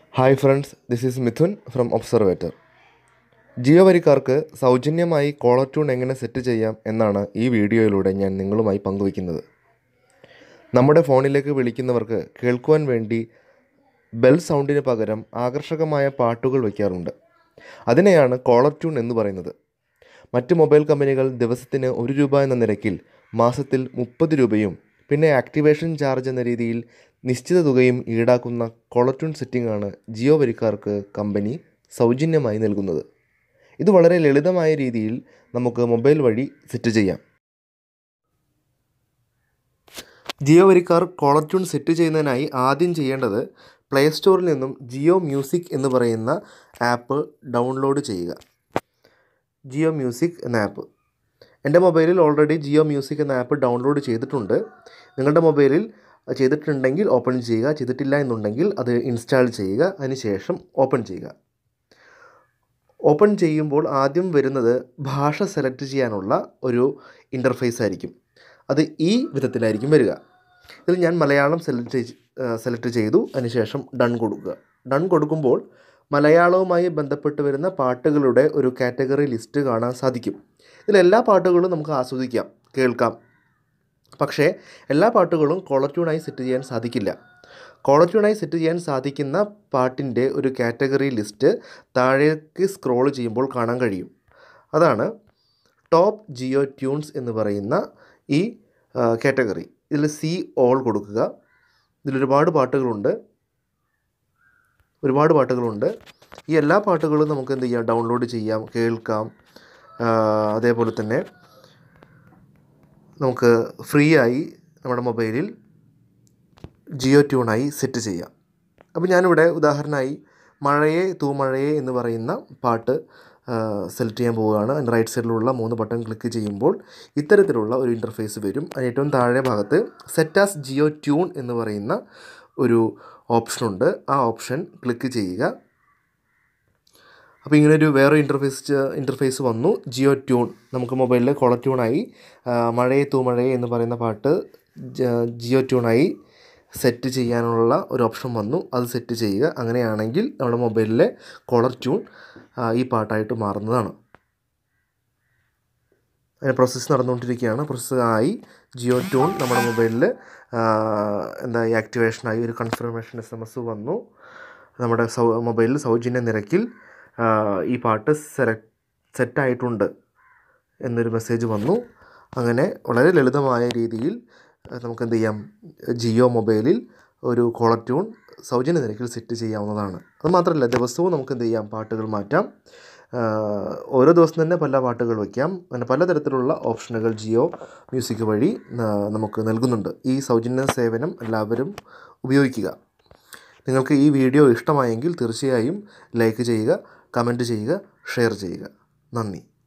hi friends this is Mithun from Observator Jio വരിക്കാർക്ക് സൗജന്യമായി caller tune എങ്ങനെ സെറ്റ് ചെയ്യാം എന്നാണ് ഈ വീഡിയോയിലൂടെ ഞാൻ നിങ്ങളുമായി പങ്കുവയ്ക്കുന്നത് നമ്മുടെ ഫോണിലേക്ക് വിളിക്കുന്നവർക്ക് കേൾക്കുവാൻ വേണ്ടി ബെൽ സൗണ്ടിന് പകരം ആകർഷകമായ പാട്ടുകൾ വയ്ക്കാറുണ്ട് അതിനെയാണ് കോളർ ട്യൂൺ എന്ന് പറയുന്നത് മറ്റ് മൊബൈൽ കമ്പനികൾ ദിവസത്തിന് ഒരു രൂപ എന്ന നിരക്കിൽ മാസത്തിൽ മുപ്പത് രൂപയും പിന്നെ ആക്ടിവേഷൻ ചാർജ് എന്ന രീതിയിൽ നിശ്ചിത തുകയും ഈടാക്കുന്ന കോളർ ട്യൂൺ സെറ്റിംഗ് ആണ് ജിയോ വരിക്കാർക്ക് കമ്പനി സൗജന്യമായി നൽകുന്നത് ഇത് വളരെ ലളിതമായ രീതിയിൽ നമുക്ക് മൊബൈൽ വഴി സെറ്റ് ചെയ്യാം ജിയോ വരിക്കാർ കോളർ ട്യൂൺ സെറ്റ് ചെയ്യുന്നതിനായി ആദ്യം ചെയ്യേണ്ടത് പ്ലേ സ്റ്റോറിൽ നിന്നും ജിയോ മ്യൂസിക് എന്ന് പറയുന്ന ആപ്പ് ഡൗൺലോഡ് ചെയ്യുക ജിയോ മ്യൂസിക് എന്ന ആപ്പ് എൻ്റെ മൊബൈലിൽ ഓൾറെഡി ജിയോ മ്യൂസിക് എന്ന ആപ്പ് ഡൗൺലോഡ് ചെയ്തിട്ടുണ്ട് നിങ്ങളുടെ മൊബൈലിൽ ചെയ്തിട്ടുണ്ടെങ്കിൽ ഓപ്പൺ ചെയ്യുക ചെയ്തിട്ടില്ല എന്നുണ്ടെങ്കിൽ അത് ഇൻസ്റ്റാൾ ചെയ്യുക അതിനുശേഷം ഓപ്പൺ ചെയ്യുക ഓപ്പൺ ചെയ്യുമ്പോൾ ആദ്യം വരുന്നത് ഭാഷ സെലക്ട് ചെയ്യാനുള്ള ഒരു ഇൻ്റർഫേസ് ആയിരിക്കും അത് ഈ വിധത്തിലായിരിക്കും വരിക ഇതിൽ ഞാൻ മലയാളം സെലക്ട് സെലക്ട് ചെയ്തു അതിനുശേഷം ഡൺ കൊടുക്കുക ഡൺ കൊടുക്കുമ്പോൾ മലയാളവുമായി ബന്ധപ്പെട്ട് വരുന്ന പാട്ടുകളുടെ ഒരു കാറ്റഗറി ലിസ്റ്റ് കാണാൻ സാധിക്കും ഇതിലെല്ലാ പാട്ടുകളും നമുക്ക് ആസ്വദിക്കാം കേൾക്കാം പക്ഷേ എല്ലാ പാട്ടുകളും കോളർ ട്യൂണായി സെറ്റ് ചെയ്യാൻ സാധിക്കില്ല കോളർ ട്യൂണായി സെറ്റ് ചെയ്യാൻ സാധിക്കുന്ന പാട്ടിൻ്റെ ഒരു കാറ്റഗറി ലിസ്റ്റ് താഴേക്ക് സ്ക്രോൾ ചെയ്യുമ്പോൾ കാണാൻ കഴിയും അതാണ് ടോപ്പ് ജിയോ ട്യൂൺസ് എന്ന് പറയുന്ന ഈ കാറ്റഗറി ഇതിൽ സി ഓൾ കൊടുക്കുക ഇതിലൊരുപാട് പാട്ടുകളുണ്ട് ഒരുപാട് പാട്ടുകളുണ്ട് ഈ എല്ലാ പാട്ടുകളും നമുക്ക് എന്ത് ചെയ്യാം ഡൗൺലോഡ് ചെയ്യാം കേൾക്കാം അതേപോലെ തന്നെ നമുക്ക് ഫ്രീ ആയി നമ്മുടെ മൊബൈലിൽ ജിയോ ട്യൂണായി സെറ്റ് ചെയ്യാം അപ്പോൾ ഞാനിവിടെ ഉദാഹരണമായി മഴയെ തൂമഴയെ എന്ന് പറയുന്ന പാട്ട് സെലക്ട് ചെയ്യാൻ പോവുകയാണ് അതിൻ്റെ റൈറ്റ് സൈഡിലുള്ള മൂന്ന് ബട്ടൺ ക്ലിക്ക് ചെയ്യുമ്പോൾ ഇത്തരത്തിലുള്ള ഒരു ഇൻ്റർഫേസ് വരും അതിന് ഏറ്റവും താഴെ ഭാഗത്ത് സെറ്റാസ് ജിയോ ട്യൂൺ എന്ന് പറയുന്ന ഒരു ഓപ്ഷനുണ്ട് ആ ഓപ്ഷൻ ക്ലിക്ക് ചെയ്യുക അപ്പോൾ ഇങ്ങനെ ഒരു വേറെ ഇൻ്റർഫേസ് ഇൻ്റർഫേസ് വന്നു ജിയോ ട്യൂൺ നമുക്ക് മൊബൈലിൽ കോളർ ട്യൂണായി മഴയെ തൂമഴയെ എന്ന് പറയുന്ന പാട്ട് ജിയോ ട്യൂണായി സെറ്റ് ചെയ്യാനുള്ള ഒരു ഓപ്ഷൻ വന്നു അത് സെറ്റ് ചെയ്യുക അങ്ങനെയാണെങ്കിൽ നമ്മുടെ മൊബൈലിലെ കോളർ ട്യൂൺ ഈ പാട്ടായിട്ട് മാറുന്നതാണ് അതിന് പ്രോസസ്സ് നടന്നുകൊണ്ടിരിക്കുകയാണ് പ്രോസസ്സ് ആയി ജിയോ ട്യൂൺ നമ്മുടെ മൊബൈലിൽ എന്താ ആക്ടിവേഷനായി ഒരു കൺഫർമേഷൻ എസ് എം എസ് വന്നു നമ്മുടെ സൗ മൊബൈലിൽ സൗജന്യ നിരക്കിൽ ഈ പാട്ട് സെലക്ട് സെറ്റായിട്ടുണ്ട് എന്നൊരു മെസ്സേജ് വന്നു അങ്ങനെ വളരെ ലളിതമായ രീതിയിൽ നമുക്ക് എന്ത് ചെയ്യാം ജിയോ മൊബൈലിൽ ഒരു കോളർ ട്യൂൺ സൗജന്യ നിരക്കിൽ സെറ്റ് ചെയ്യാവുന്നതാണ് അത് മാത്രമല്ല ദിവസവും നമുക്ക് എന്ത് ചെയ്യാം പാട്ടുകൾ മാറ്റാം ഓരോ ദിവസം തന്നെ പല പാട്ടുകൾ വയ്ക്കാം അങ്ങനെ പലതരത്തിലുള്ള ഓപ്ഷനുകൾ ജിയോ മ്യൂസിക് വഴി നമുക്ക് നൽകുന്നുണ്ട് ഈ സൗജന്യ സേവനം എല്ലാവരും ഉപയോഗിക്കുക നിങ്ങൾക്ക് ഈ വീഡിയോ ഇഷ്ടമായെങ്കിൽ തീർച്ചയായും ലൈക്ക് ചെയ്യുക കമൻറ്റ് ചെയ്യുക ഷെയർ ചെയ്യുക നന്ദി